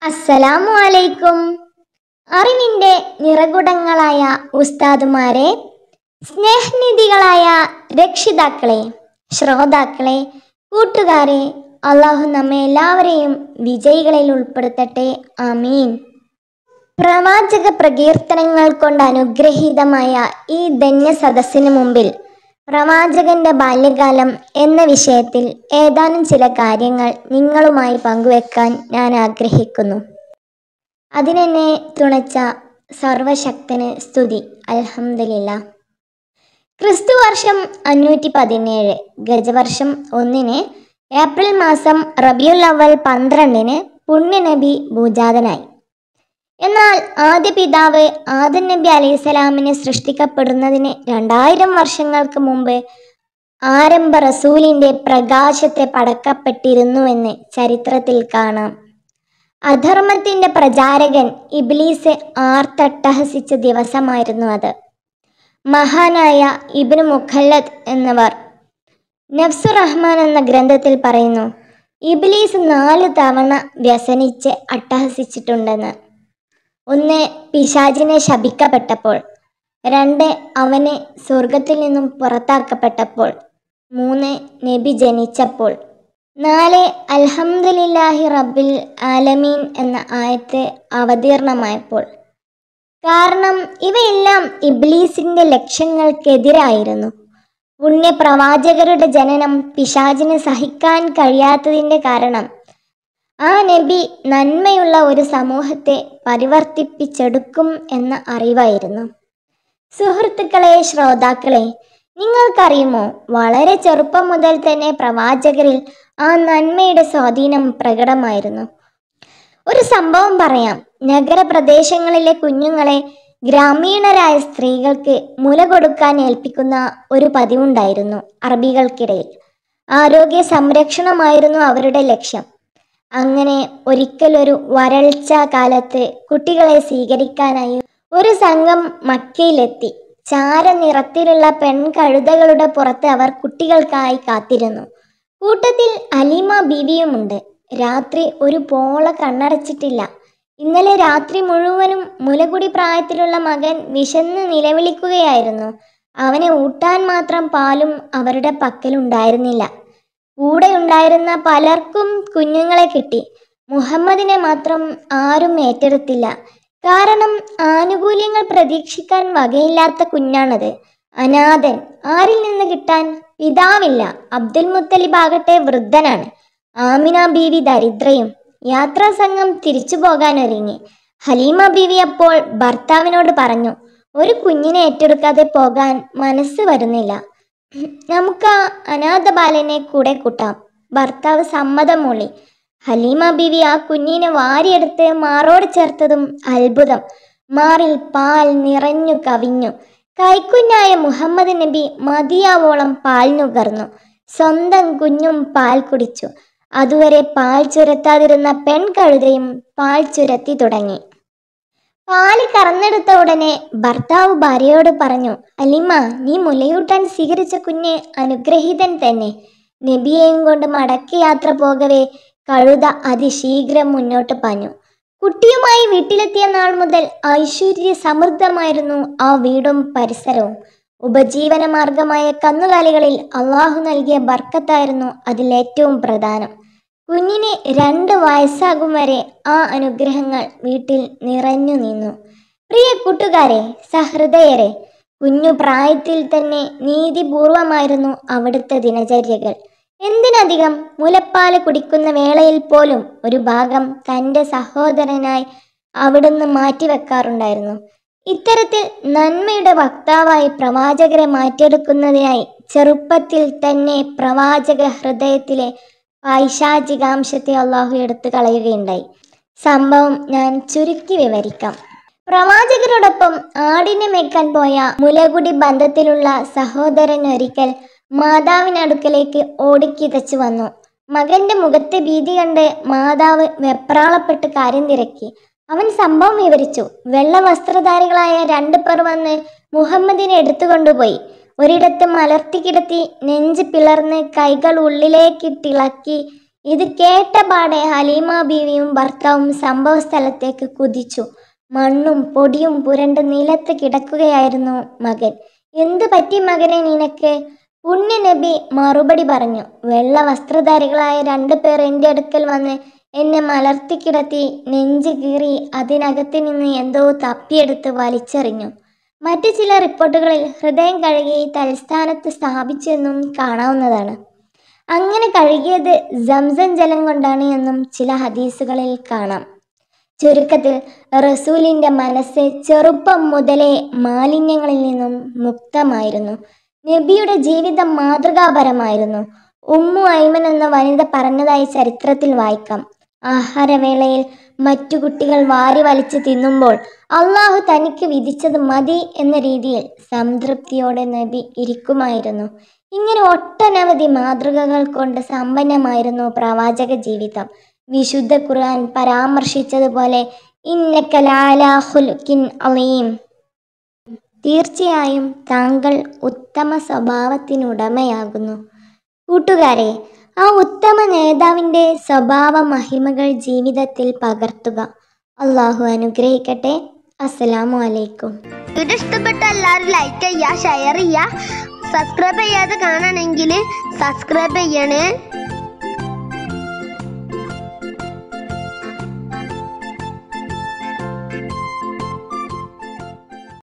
അസ്സലാമു അലൈക്കും അറിവിൻ്റെ നിറകുടങ്ങളായ ഉസ്താദുമാരെ സ്നേഹനിധികളായ രക്ഷിതാക്കളെ ശ്രോതാക്കളെ കൂട്ടുകാരെ അള്ളാഹു നമ്മെ എല്ലാവരെയും വിജയികളിൽ ഉൾപ്പെടുത്തട്ടെ ആമീൻ പ്രവാചക പ്രകീർത്തനങ്ങൾ കൊണ്ട് അനുഗ്രഹീതമായ ഈ ധന്യ സദസ്സിന് മുമ്പിൽ പ്രവാചകന്റെ ബാല്യകാലം എന്ന വിഷയത്തിൽ ഏതാനും ചില കാര്യങ്ങൾ നിങ്ങളുമായി പങ്കുവെക്കാൻ ഞാൻ ആഗ്രഹിക്കുന്നു അതിനെന്നെ തുണച്ച സർവശക്തന് സ്തുതി അൽഹംദുലില്ല ക്രിസ്തു വർഷം അഞ്ഞൂറ്റി പതിനേഴ് ഗജവർഷം ഒന്നിന് ഏപ്രിൽ മാസം റബിയുൽ അവൽ പന്ത്രണ്ടിന് പുണ്യനബി ഭൂജാതനായി എന്നാൽ ആദ്യ പിതാവ് ആദം നബി അലൈഹിസ്സലാമിനെ സൃഷ്ടിക്കപ്പെടുന്നതിന് രണ്ടായിരം വർഷങ്ങൾക്ക് മുമ്പ് ആരംഭ റസൂലിന്റെ പ്രകാശത്തെ പടക്കപ്പെട്ടിരുന്നുവെന്ന് ചരിത്രത്തിൽ കാണാം അധർമ്മത്തിന്റെ പ്രചാരകൻ ഇബ്ലീസ് ആർത്തട്ടഹസിച്ച ദിവസമായിരുന്നു അത് മഹാനായ ഇബ്നു മുഖല്ലദ് എന്നവർ നഫ്സു റഹ്മാൻ എന്ന ഗ്രന്ഥത്തിൽ പറയുന്നു ഇബ്ലീസ് നാല് തവണ വ്യസനിച്ച് അട്ടഹസിച്ചിട്ടുണ്ടെന്ന് ഒന്ന് പിശാചിനെ ശപിക്കപ്പെട്ടപ്പോൾ രണ്ട് അവന് സ്വർഗത്തിൽ നിന്നും പുറത്താക്കപ്പെട്ടപ്പോൾ മൂന്ന് നബി ജനിച്ചപ്പോൾ നാല് അൽഹംദുലില്ലാഹി റബ്ബിൽ ആലമീൻ എന്ന ആയത്ത് അവതീർണമായപ്പോൾ കാരണം ഇവയെല്ലാം ഇബ്ലീസിന്റെ ലക്ഷ്യങ്ങൾക്കെതിരായിരുന്നു പുണ്യപ്രവാചകരുടെ ജനനം പിശാചിന് സഹിക്കാൻ കഴിയാത്തതിന്റെ കാരണം ആ നബി നന്മയുള്ള ഒരു സമൂഹത്തെ പരിവർത്തിപ്പിച്ചെടുക്കും എന്ന അറിവായിരുന്നു സുഹൃത്തുക്കളെ ശ്രോതാക്കളെ നിങ്ങൾക്കറിയുമോ വളരെ ചെറുപ്പം മുതൽ തന്നെ പ്രവാചകരിൽ ആ നന്മയുടെ സ്വാധീനം പ്രകടമായിരുന്നു ഒരു സംഭവം പറയാം നഗരപ്രദേശങ്ങളിലെ കുഞ്ഞുങ്ങളെ ഗ്രാമീണരായ സ്ത്രീകൾക്ക് മുല കൊടുക്കാൻ ഏൽപ്പിക്കുന്ന ഒരു പതിവുണ്ടായിരുന്നു അറബികൾക്കിടയിൽ ആരോഗ്യ സംരക്ഷണമായിരുന്നു അവരുടെ ലക്ഷ്യം അങ്ങനെ ഒരിക്കലൊരു വരൾച്ച കാലത്ത് കുട്ടികളെ സ്വീകരിക്കാനായി ഒരു സംഘം മക്കയിലെത്തി ചാര നിറത്തിലുള്ള പെൺകഴുതകളുടെ പുറത്ത് അവർ കുട്ടികൾക്കായി കാത്തിരുന്നു കൂട്ടത്തിൽ അലീമ ബീവിയുമുണ്ട് രാത്രി ഒരു പോള കണ്ണടച്ചിട്ടില്ല ഇന്നലെ രാത്രി മുഴുവനും മുലകുടി പ്രായത്തിലുള്ള മകൻ വിശന്ന് നിലവിളിക്കുകയായിരുന്നു അവനെ ഊട്ടാൻ മാത്രം പാലും അവരുടെ പക്കലുണ്ടായിരുന്നില്ല കൂടെ ഉണ്ടായിരുന്ന പലർക്കും കുഞ്ഞുങ്ങളെ കിട്ടി മുഹമ്മദിനെ മാത്രം ആരും ഏറ്റെടുത്തില്ല കാരണം ആനുകൂല്യങ്ങൾ പ്രതീക്ഷിക്കാൻ വകയില്ലാത്ത കുഞ്ഞാണത് അനാഥൻ ആരിൽ നിന്ന് കിട്ടാൻ പിതാവില്ല അബ്ദുൽ മുത്തലിബ് ആകട്ടെ വൃദ്ധനാണ് ആമിന ബീവി ദരിദ്രയും യാത്രാ സംഘം തിരിച്ചു പോകാൻ ഒരുങ്ങി ഹലീമ ബീവി അപ്പോൾ ഭർത്താവിനോട് പറഞ്ഞു ഒരു കുഞ്ഞിനെ ഏറ്റെടുക്കാതെ പോകാൻ മനസ്സ് വരുന്നില്ല നമുക്ക് ആ അനാഥ ബാലനെ കൂടെ കൂട്ടാം ഭർത്താവ് സമ്മതം മൂളി ഹലീമ ബീവി ആ കുഞ്ഞിനെ വാരിയെടുത്ത് മാറോട് ചേർത്തതും അത്ഭുതം മാറിൽ പാൽ നിറഞ്ഞു കവിഞ്ഞു കൈക്കുഞ്ഞായ മുഹമ്മദ് നബി മതിയാവോളം പാൽ നുകർന്നു സ്വന്തം കുഞ്ഞും പാൽ കുടിച്ചു അതുവരെ പാൽ ചുരത്താതിരുന്ന പെൺകഴുതയും പാൽ ചുരത്തി തുടങ്ങി പാല് കറന്നെടുത്ത ഉടനെ ഭർത്താവ് ഭാര്യയോട് പറഞ്ഞു അലിമ നീ മുലയൂട്ടാൻ സ്വീകരിച്ച കുഞ്ഞ് അനുഗ്രഹീതൻ തന്നെ നബിയെയും കൊണ്ട് മടക്കി യാത്ര പോകവേ കഴുത അതിശീഘ്രം മുന്നോട്ട് പാഞ്ഞു കുട്ടിയുമായി വീട്ടിലെത്തിയ നാൾ മുതൽ ഐശ്വര്യ സമൃദ്ധമായിരുന്നു ആ വീടും പരിസരവും ഉപജീവന മാർഗമായ കന്നുകാലികളിൽ അള്ളാഹു നൽകിയ ബർക്കത്തായിരുന്നു അതിലേറ്റവും പ്രധാനം കുഞ്ഞിന് രണ്ട് വയസ്സാകും വരെ ആ അനുഗ്രഹങ്ങൾ വീട്ടിൽ നിറഞ്ഞു നിന്നു പ്രിയ കൂട്ടുകാരെ സഹൃദയരെ കുഞ്ഞു പ്രായത്തിൽ തന്നെ നീതിപൂർവമായിരുന്നു അവിടുത്തെ ദിനചര്യകൾ എന്തിനധികം മുലപ്പാല് കുടിക്കുന്ന വേളയിൽ പോലും ഒരു ഭാഗം തൻ്റെ സഹോദരനായി അവിടുന്ന് മാറ്റിവെക്കാറുണ്ടായിരുന്നു ഇത്തരത്തിൽ നന്മയുടെ വക്താവായി പ്രവാചകരെ മാറ്റിയെടുക്കുന്നതിനായി ചെറുപ്പത്തിൽ തന്നെ പ്രവാചക ഹൃദയത്തിലെ പൈശാചികാംശത്തെ അള്ളാഹു എടുത്തു കളയുകയുണ്ടായി സംഭവം ഞാൻ ചുരുക്കി വിവരിക്കാം പ്രവാചകരോടൊപ്പം ആടിനെ മേക്കാൻ പോയ മുലകുടി ബന്ധത്തിലുള്ള സഹോദരൻ ഒരിക്കൽ മാതാവിനടുക്കലേക്ക് ഓടിക്കിതച്ചു വന്നു മകന്റെ മുഖത്തെ ഭീതി കണ്ട് മാതാവ് വെപ്രാളപ്പെട്ട് കാര്യം തിരക്കി അവൻ സംഭവം വിവരിച്ചു വെള്ള വസ്ത്രധാരികളായ രണ്ടു പേർ വന്ന് മുഹമ്മദിനെ എടുത്തുകൊണ്ടുപോയി ഒരിടത്ത് മലർത്തി കിടത്തി നെഞ്ച് പിളർന്ന് കൈകൾ ഉള്ളിലേക്കിട്ടിളക്കി ഇത് കേട്ട പാടെ ഹലീമ ബീവിയും ഭർത്താവും സംഭവ സ്ഥലത്തേക്ക് കുതിച്ചു മണ്ണും പൊടിയും പുരണ്ട് നിലത്ത് കിടക്കുകയായിരുന്നു മകൻ എന്തു പറ്റി മകനെ നിനക്ക് പുണ്യ നബി മറുപടി പറഞ്ഞു വെള്ള വസ്ത്രധാരികളായ രണ്ടു പേർ എൻ്റെ അടുക്കൽ വന്ന് എന്നെ മലർത്തി കിടത്തി നെഞ്ച് കീറി അതിനകത്ത് നിന്ന് എന്തോ തപ്പിയെടുത്ത് വലിച്ചെറിഞ്ഞു മറ്റു ചില റിപ്പോർട്ടുകളിൽ ഹൃദയം കഴുകി തൽസ്ഥാനത്ത് സ്ഥാപിച്ചെന്നും കാണാവുന്നതാണ് അങ്ങനെ കഴുകിയത് സംസം ജലം കൊണ്ടാണ് എന്നും ചില ഹദീസുകളിൽ കാണാം ചുരുക്കത്തിൽ റസൂലിൻ്റെ മനസ്സ് ചെറുപ്പം മുതലേ മാലിന്യങ്ങളിൽ നിന്നും മുക്തമായിരുന്നു നബിയുടെ ജീവിതം മാതൃകാപരമായിരുന്നു ഉമ്മു ഐമൻ എന്ന വനിത പറഞ്ഞതായി ചരിത്രത്തിൽ വായിക്കാം ആഹാരവേളയിൽ മറ്റു കുട്ടികൾ വാരി വലിച്ച് തിന്നുമ്പോൾ അള്ളാഹു തനിക്ക് വിധിച്ചത് മതി എന്ന രീതിയിൽ സംതൃപ്തിയോടെ നബി ഇരിക്കുമായിരുന്നു ഇങ്ങനെ ഒട്ടനവധി മാതൃകകൾ കൊണ്ട് സമ്പന്നമായിരുന്നു പ്രവാചക ജീവിതം വിശുദ്ധ ഖുർആൻ പരാമർശിച്ചതുപോലെ ഇന്നക്കലാലാഹുലുക്കിൻ അലീം തീർച്ചയായും താങ്കൾ ഉത്തമ സ്വഭാവത്തിനുടമയാകുന്നു കൂട്ടുകാരെ ആ ഉത്തമ നേതാവിൻ്റെ സ്വഭാവ മഹിമകൾ ജീവിതത്തിൽ പകർത്തുക അള്ളാഹു അനുഗ്രഹിക്കട്ടെ അസ്സലാമു അലൈക്കും വീഡിയോ ഇഷ്ടപ്പെട്ട എല്ലാവരും ലൈക്ക് ചെയ്യുക ഷെയർ ചെയ്യുക സബ്സ്ക്രൈബ് ചെയ്യാതെ കാണണമെങ്കിൽ സബ്സ്ക്രൈബ് ചെയ്യണേ